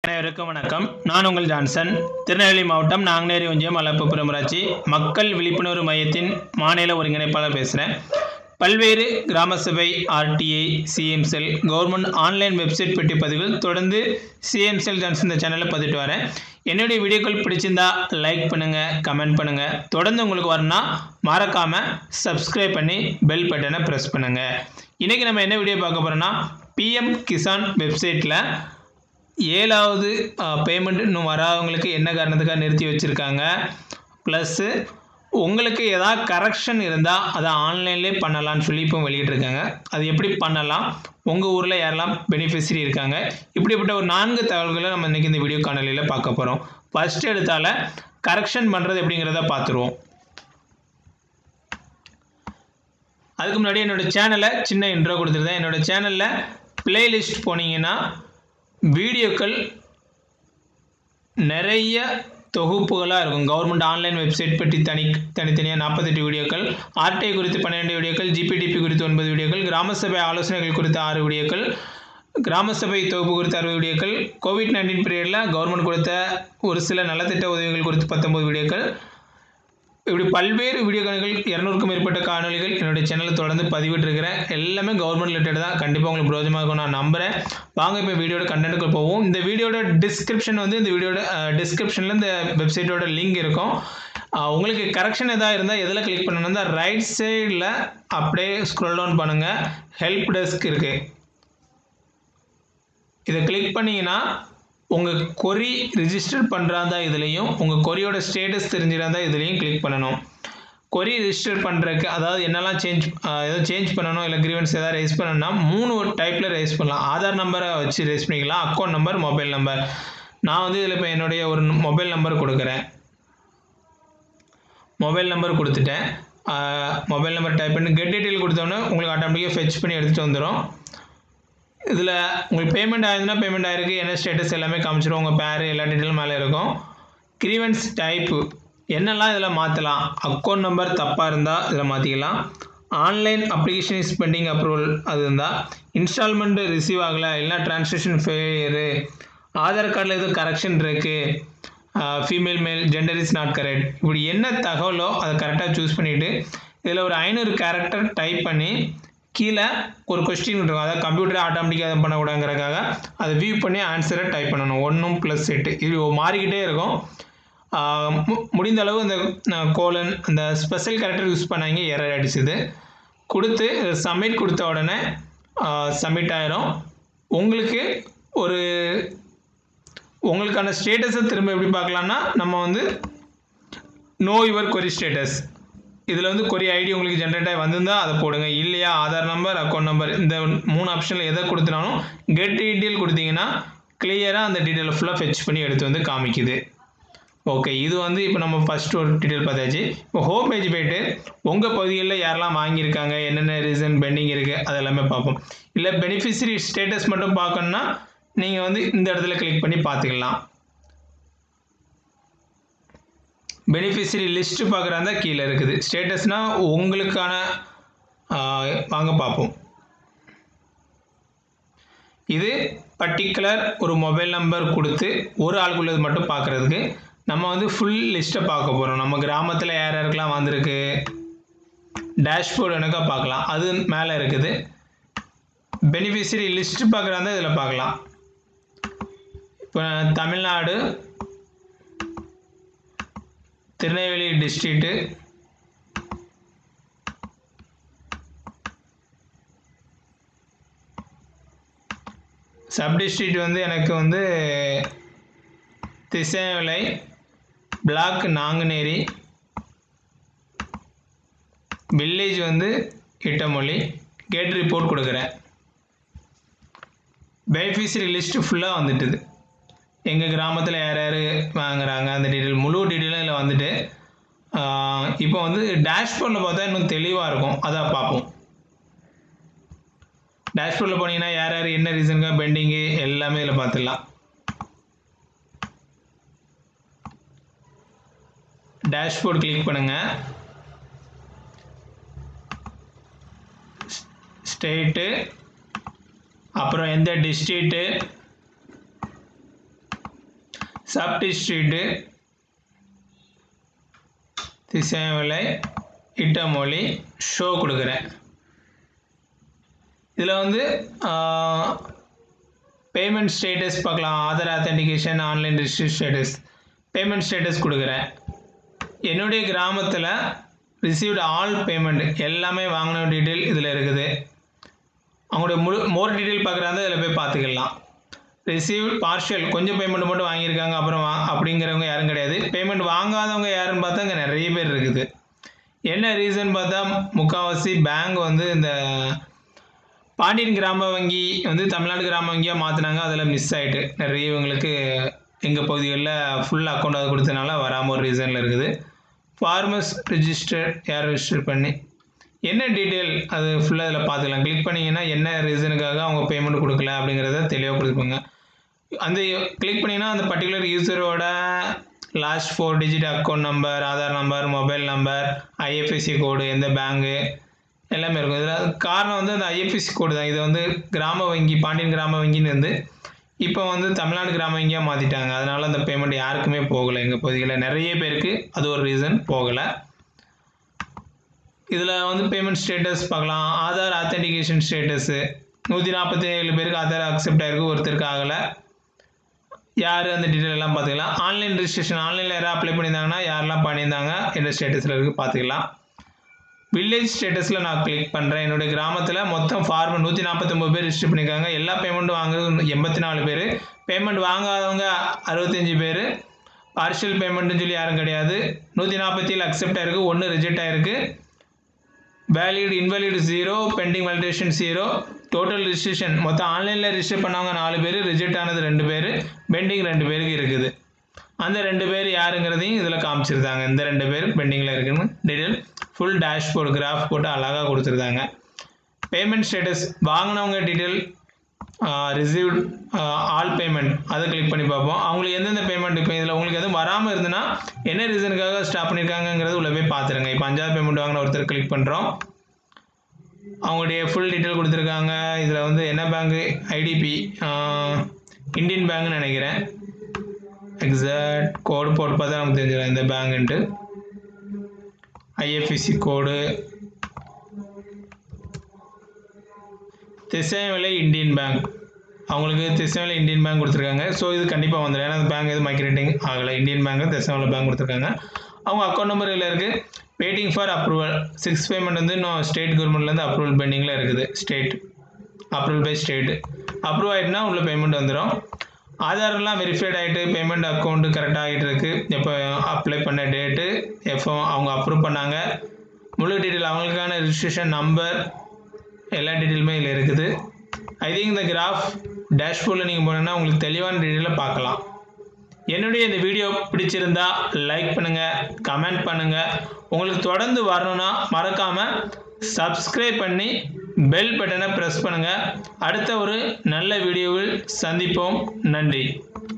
அனைவருக்கும் வணக்கம் நான் உங்கள் ஜான்சன் திருநெல்வேலி மாவட்டம் நாங்குநேரி ஒன்றியம் மலப்புப்புறம் ஊராட்சி மக்கள் விழிப்புணர்வு மையத்தின் மாநில ஒருங்கிணைப்பாளர் பேசுகிறேன் பல்வேறு கிராம சபை RTI CM cell government online website பெட்டி பதிவுகள் தொடர்ந்து சிஎம் செல் ஜான்சன் இந்த சேனலில் பதிவிட்டு வரேன் என்னுடைய வீடியோக்கள் பிடிச்சிருந்தா லைக் பண்ணுங்கள் கமெண்ட் பண்ணுங்கள் தொடர்ந்து உங்களுக்கு வரணும்னா மறக்காமல் சப்ஸ்கிரைப் பண்ணி பெல் பட்டனை ப்ரெஸ் பண்ணுங்கள் இன்றைக்கி நம்ம என்ன வீடியோ பார்க்க போகிறோன்னா பிஎம் கிசான் வெப்சைட்டில் ஏழாவது பேமெண்ட் இன்னும் வராதவங்களுக்கு என்ன காரணத்துக்காக நிறுத்தி வச்சுருக்காங்க ப்ளஸ்ஸு உங்களுக்கு ஏதாவது கரெக்ஷன் இருந்தால் அதை ஆன்லைன்லேயே பண்ணலாம்னு சொல்லி இப்போ வெளியிட்டிருக்காங்க அது எப்படி பண்ணலாம் உங்கள் ஊரில் யாரெல்லாம் பெனிஃபிஷரி இருக்காங்க இப்படிப்பட்ட ஒரு நான்கு தகவல்களை நம்ம இன்றைக்கி இந்த வீடியோ காணொலியில் பார்க்க போகிறோம் ஃபஸ்ட்டு எடுத்தால கரெக்ஷன் பண்ணுறது எப்படிங்கிறத பார்த்துருவோம் அதுக்கு முன்னாடி என்னோடய சேனலை சின்ன இன்ட்ரோ கொடுத்துருந்தேன் என்னோடய சேனலில் பிளேலிஸ்ட் போனீங்கன்னா வீடியோக்கள் நிறைய தொகுப்புகளாக இருக்கும் கவர்மெண்ட் ஆன்லைன் வெப்சைட் பற்றி தனி தனித்தனியாக நாற்பத்தெட்டு வீடியோக்கள் ஆர்டிஐ குறித்து பன்னிரெண்டு வீடியோக்கள் ஜிபிடிபி குறித்து ஒன்பது வீடியோக்கள் கிராம சபை ஆலோசனைகள் குறித்து ஆறு வீடியோக்கள் கிராம சபை தொகுப்பு குறித்த அறுபது வீடியோக்கள் கோவிட் நைன்டீன் பீரியடில் கவர்மெண்ட் கொடுத்த ஒரு சில நலத்திட்ட உதவிகள் குறித்து பத்தொம்பது வீடியோக்கள் இப்படி பல்வேறு வீடியோ காணொலிகள் இரநூறுக்கும் மேற்பட்ட காணொலிகள் என்னுடைய சேனலில் தொடர்ந்து பதிவிட்டிருக்கிறேன் எல்லாமே கவர்மெண்ட் ரிலேட்டட் தான் கண்டிப்பாக உங்களுக்கு பிரோஜனமாக இருக்கும் நான் நம்புகிறேன் வாங்க இப்போ வீடியோட கண்டென்ட்டுக்கு போவோம் இந்த வீடியோட டிஸ்கிரிப்ஷன் வந்து இந்த வீடியோட டிஸ்கிரிப்ஷனில் இந்த வெப்சைட்டோட லிங்க் இருக்கும் அஹ், உங்களுக்கு கரெக்ஷன் எதாவது இருந்தால் எதில் கிளிக் பண்ணணும்னா ரைட் சைடில் அப்படியே ஸ்க்ரோல் டவுன் பண்ணுங்கள் ஹெல்ப் டெஸ்க் இருக்குது இதை கிளிக் பண்ணிங்கன்னா உங்கள் கொரி ரிஜிஸ்டர் பண்ணுறாந்தா இதுலேயும் உங்கள் கொரியோட ஸ்டேட்டஸ் தெரிஞ்சிருந்தா இதுலேயும் கிளிக் பண்ணணும் கொரி ரிஜிஸ்டர் பண்ணுறதுக்கு அதாவது என்னெல்லாம் சேஞ்ச் எதாவது சேஞ்ச் பண்ணணும் இல்லை கிரீவன்ஸ் எதாவது ரைஸ் பண்ணணும்னா மூணு டைப்பில் ரைஸ் பண்ணலாம் ஆதார் நம்பரை வச்சு ரைஸ் பண்ணிக்கலாம் அக்கௌண்ட் நம்பர் மொபைல் நம்பர் நான் வந்து இதில் இப்போ என்னுடைய ஒரு மொபைல் நம்பர் கொடுக்குறேன் மொபைல் நம்பர் கொடுத்துட்டேன் மொபைல் நம்பர் டைப் பண்ணி கெட் டீட்டெயில் கொடுத்தோன்னே உங்களுக்கு ஆட்டோமேட்டிக்காக ஃபெச் பண்ணி எடுத்துகிட்டு வந்துடும் இதில் உங்களுக்கு பேமெண்ட் ஆயிருந்துன்னா பேமெண்ட் ஆயிருக்கு என்ன ஸ்டேட்டஸ் எல்லாமே காமிச்சிடும் உங்கள் பேர் எல்லா டீட்டெயிலும் மேலே இருக்கும் கிரீவன்ஸ் டைப்பு என்னெல்லாம் இதில் மாற்றலாம் அக்கௌண்ட் நம்பர் தப்பாக இருந்தால் இதில் மாற்றிக்கலாம் online application is pending approval அது இருந்தால் இன்ஸ்டால்மெண்ட்டு ரிசீவ் ஆகலை இல்லைனா ட்ரான்ஸ்லேஷன் ஃபெயிலியரு ஆதார் கார்டில் எதுவும் கரெக்ஷன் இருக்குது ஃபீமேல் மேல் ஜெண்டர் இஸ் நாட் கரெக்ட் இப்படி என்ன தகவலோ அதை கரெக்டாக சூஸ் பண்ணிவிட்டு இதில் ஒரு ஐநூறு கேரக்டர் டைப் பண்ணி கீழே ஒரு கொஸ்டின் இருக்கும் அதாவது கம்ப்யூட்டர் ஆட்டோமேட்டிக்காக அதை பண்ணக்கூடாங்கிறக்காக அதை வியூ பண்ணி ஆன்சரை டைப் பண்ணணும் ஒன்றும் ப்ளஸ் எட்டு இது மாறிக்கிட்டே இருக்கும் ஆஹ் மு- முடிந்த அளவு அந்த கோலன் அந்த ஸ்பெஷல் கேரக்டர் யூஸ் பண்ணாங்க எரர் அடிச்சுது கொடுத்து சப்மிட் கொடுத்த உடனே சப்மிட் ஆயிரும் உங்களுக்கு ஒரு உங்களுக்கான ஸ்டேட்டஸை திரும்ப எப்படி பார்க்கலாம்னா நம்ம வந்து நோ யுவர் கொரி ஸ்டேட்டஸ் இதில் வந்து கொரி ஐடி உங்களுக்கு ஜென்ரேட் ஆகி வந்திருந்தால் அதை போடுங்க இல்லையா ஆதார் நம்பர் அக்கௌண்ட் நம்பர் இந்த மூணு ஆப்ஷனில் எதை கொடுத்துனாலும் கெட் டீட்டெயில் கொடுத்தீங்கன்னா கிளியராக அந்த டீட்டெயில் ஃபுல்லாக ஃபெச் பண்ணி எடுத்து வந்து காமிக்குது ஓகே இது வந்து இப்போ நம்ம ஃபஸ்ட் ஒரு டீட்டெயில் பார்த்தாச்சு இப்போ ஹோம் பேஜ் போயிட்டு உங்கள் பகுதிகளில் யாரெல்லாம் வாங்கியிருக்காங்க என்னென்ன ரீசன் பெண்டிங் இருக்குது அது எல்லாமே பார்ப்போம் இல்லை பெனிஃபிஷரி ஸ்டேட்டஸ் மட்டும் பார்க்கணுன்னா நீங்கள் வந்து இந்த இடத்துல கிளிக் பண்ணி பார்த்துக்கலாம் பெனிஃபிஷரி லிஸ்ட்டு பார்க்குறாந்தா கீழே இருக்குது ஸ்டேட்டஸ்னால் உங்களுக்கான ஆஹ், வாங்க பார்ப்போம் இது பர்டிகுலர் ஒரு மொபைல் நம்பர் கொடுத்து ஒரு ஆளுக்குள்ளது மட்டும் பார்க்குறதுக்கு நம்ம வந்து ஃபுல் லிஸ்ட்டை பார்க்க போகிறோம் நம்ம கிராமத்தில் யார் யாருக்கெல்லாம் வந்திருக்கு டேஷ்போர்டு எனக்கா பார்க்கலாம் அது மேலே இருக்குது பெனிஃபிஷரி லிஸ்ட்டு பார்க்குறாந்தா இதில் பார்க்கலாம் இப்போ Tamil Nadu Tirunelveli district sub district வந்து எனக்கு வந்து திசைவிலை பிளாக் நாங்குநேரி வில்லேஜ் வந்து இட்டமொழி கேட் ரிப்போர்ட் கொடுக்குறேன் பெனிஃபிஷரி லிஸ்ட்டு ஃபுல்லாக வந்துட்டுது எங்கள் கிராமத்தில் யார் யார் வாங்குறாங்க அந்த டீட்டெயில் முழு டீட்டெயிலும் இதில் வந்துட்டு ஆஹ் இப்போ வந்து டேஷ்போர்டில் பார்த்தா இன்னும் தெளிவாக இருக்கும் அதான் பார்ப்போம் டேஷ்போர்டில் போனீங்கன்னா யார் யார் என்ன ரீசனுக்காக பெண்டிங்கு எல்லாமே இதில் பார்த்துடலாம் டேஷ்போர்ட் கிளிக் பண்ணுங்கள் ஸ்டேட்டு அப்புறம் எந்த district sub district Thisayanvilai Ittamozhi show கொடுக்குறேன் இதில் வந்து பேமெண்ட் ஸ்டேட்டஸ் பார்க்கலாம் Aadhaar authentication online register status payment status கொடுக்குறேன் என்னுடைய கிராமத்தில் ரிசீவ்டு ஆல் பேமெண்ட் எல்லாமே வாங்கின டீட்டெயில் இதில் இருக்குது அவங்களுடைய முழு மோர் டீட்டெயில் பார்க்குறாங்க இதில் போய் பார்த்துக்கலாம் ரிசீவ் பார்ஷியல் கொஞ்சம் பேமெண்ட் மட்டும் வாங்கியிருக்காங்க அப்புறம் வா அப்படிங்கிறவங்க யாரும் கிடையாது பேமெண்ட் வாங்காதவங்க யாருன்னு பார்த்தா இங்கே நிறைய பேர் இருக்குது என்ன ரீசன் பார்த்தா முக்கால்வாசி பேங்க் வந்து இந்த பாண்டியன் கிராம வங்கி வந்து தமிழ்நாடு கிராம வங்கியாக மாற்றினாங்க அதில் மிஸ் ஆகிட்டு நிறைய இவங்களுக்கு எங்கள் பகுதிகளில் ஃபுல் அக்கௌண்ட் அது கொடுத்தனால வராமல் ஒரு ரீசனில் இருக்குது ஃபார்மர்ஸ் ரிஜிஸ்டர் யார் ரிஜிஸ்டர் பண்ணி என்ன டீட்டெயில் அது ஃபுல்லாக அதில் பார்த்துக்கலாம் கிளிக் பண்ணிங்கன்னா என்ன ரீசனுக்காக அவங்க பேமெண்ட் கொடுக்கல அப்படிங்கிறத தெளிவாக கொடுத்துப்பாங்க அந்த கிளிக் பண்ணிங்கன்னா அந்த பர்டிகுலர் யூசரோட last four digit account number Aadhaar number mobile number IFSC code எந்த பேங்கு எல்லாமே இருக்கும் இதில் காரணம் வந்து அந்த ஐஎஃப்எஸ்சி கோடு தான் இது வந்து கிராம வங்கி பாண்டியன் கிராம வங்கின்னு வந்து இப்போ வந்து தமிழ்நாடு கிராம வங்கியாக மாற்றிட்டாங்க அதனால் அந்த பேமெண்ட் யாருக்குமே போகலை எங்கள் பகுதிகளில் நிறைய பேருக்கு அது ஒரு ரீசன் போகலை இதில் வந்து பேமெண்ட் ஸ்டேட்டஸ் பார்க்கலாம் ஆதார் ஆத்தென்டிகேஷன் ஸ்டேட்டஸு நூற்றி நாற்பத்தி ஏழு பேருக்கு ஆதார் அக்செப்ட் ஆகிருக்கு ஒருத்தருக்கு ஆகலை யார் அந்த டீட்டெயில் எல்லாம் பார்த்துக்கலாம் ஆன்லைன் ரிஜிஸ்ட்ரேஷன் ஆன்லைனில் யாராவது அப்ளை பண்ணியிருந்தாங்கன்னா யாரெல்லாம் பண்ணியிருந்தாங்க என்ன ஸ்டேட்டஸில் இருக்குது பார்த்துக்கலாம் வில்லேஜ் ஸ்டேட்டஸில் நான் கிளிக் பண்ணுறேன் என்னுடைய கிராமத்தில் மொத்தம் ஃபார்ம் நூற்றி நாற்பத்தொம்பது பேர் ரிஜிஸ்டர் பண்ணியிருக்காங்க எல்லா பேமெண்ட்டும் வாங்குறது எண்பத்தி நாலு பேர் பேமெண்ட் வாங்காதவங்க அறுபத்தஞ்சி பேர் பார்ஷியல் பேமெண்ட்னு சொல்லி யாரும் கிடையாது நூற்றி நாற்பத்தி ஏழு அக்செப்ட் ஆயிருக்கு ஒன்று ரிஜெக்ட் ஆயிருக்கு valid invalid zero pending validation zero total registration மொத்தம் ஆன்லைனில் ரிஜிஸ்டர் பண்ணவங்க நாலு பேர் ரிஜெக்ட் ஆனது ரெண்டு பேர் பெண்டிங் ரெண்டு பேருக்கு இருக்குது அந்த ரெண்டு பேர் யாருங்கிறதையும் இதில் காமிச்சிருந்தாங்க இந்த ரெண்டு பேர் பெண்டிங்கில் இருக்குன்னு டீட்டெயில் ஃபுல் டேஷ்போர்டு கிராஃப் போட்டு அழகாக கொடுத்துருந்தாங்க பேமெண்ட் ஸ்டேட்டஸ் வாங்கினவங்க டீட்டெயில் ரிசீவ்ட் ஆல் பேமெண்ட் அதை கிளிக் பண்ணி பார்ப்போம் அவங்களுக்கு எந்தெந்த பேமெண்ட் இப்போ இதில் உங்களுக்கு எதுவும் வராமல் இருந்ததுன்னா என்ன ரீசனுக்காக ஸ்டாப் பண்ணியிருக்காங்கங்கிறது உள்ள போய் பார்த்துருங்க இப்போ அஞ்சாவது பேமெண்ட் வாங்கின ஒருத்தர் கிளிக் பண்ணுறோம் அவங்களுடைய ஃபுல் டீட்டெயில் கொடுத்துருக்காங்க இதில் வந்து என்ன பேங்கு ஐடிபி இந்தியன் பேங்க்னு நினைக்கிறேன் எக்ஸாக்ட் கோடு போட்டு பார்த்தா நமக்கு தெரிஞ்சிடும் இந்த பேங்குன்ட்டு IFSC code Thisayanvilai Indian bank அவங்களுக்கு திசைவிலை இந்தியன் பேங்க் கொடுத்துருக்காங்க ஸோ இது கண்டிப்பாக வந்துடும் ஏன்னா அந்த பேங்க் எதுவும் மைக்ரேட்டிங் ஆகலை இந்தியன் பேங்க் திசைவிலை பேங்க் கொடுத்துருக்காங்க அவங்க அக்கௌண்ட் நம்பர் இதில் இருக்குது waiting for approval six payment வந்து இன்னும் ஸ்டேட் கவர்மெண்ட்லேருந்து அப்ரூவல் பெண்டிங்கில் இருக்குது state approval by state approve ஆகிட்டுனா உள்ள பேமெண்ட் வந்துடும் ஆதார்லாம் வெரிஃபைட் ஆகிட்டு பேமெண்ட் அக்கௌண்ட்டு கரெக்டாக ஆகிட்டு இருக்கு எப்போ அப்ளை பண்ண டேட்டு எப்போ அவங்க அப்ரூவ் பண்ணாங்க முழு டீட்டெயில் அவங்களுக்கான ரிஜிஸ்ட்ரேஷன் நம்பர் எல்லா டீட்டெயிலுமே இதில் இருக்குது ஐ திங்க் இந்த கிராஃப் டேஷ்போர்டில் நீங்கள் போனீங்கன்னா உங்களுக்கு தெளிவான டீட்டெயிலில் பார்க்கலாம் என்னுடைய இந்த வீடியோ பிடிச்சிருந்தா லைக் பண்ணுங்கள் கமெண்ட் பண்ணுங்கள் உங்களுக்கு தொடர்ந்து வரணும்னா மறக்காமல் சப்ஸ்கிரைப் பண்ணி பெல் பட்டனை ப்ரெஸ் பண்ணுங்கள் அடுத்த ஒரு நல்ல வீடியோவில் சந்திப்போம் நன்றி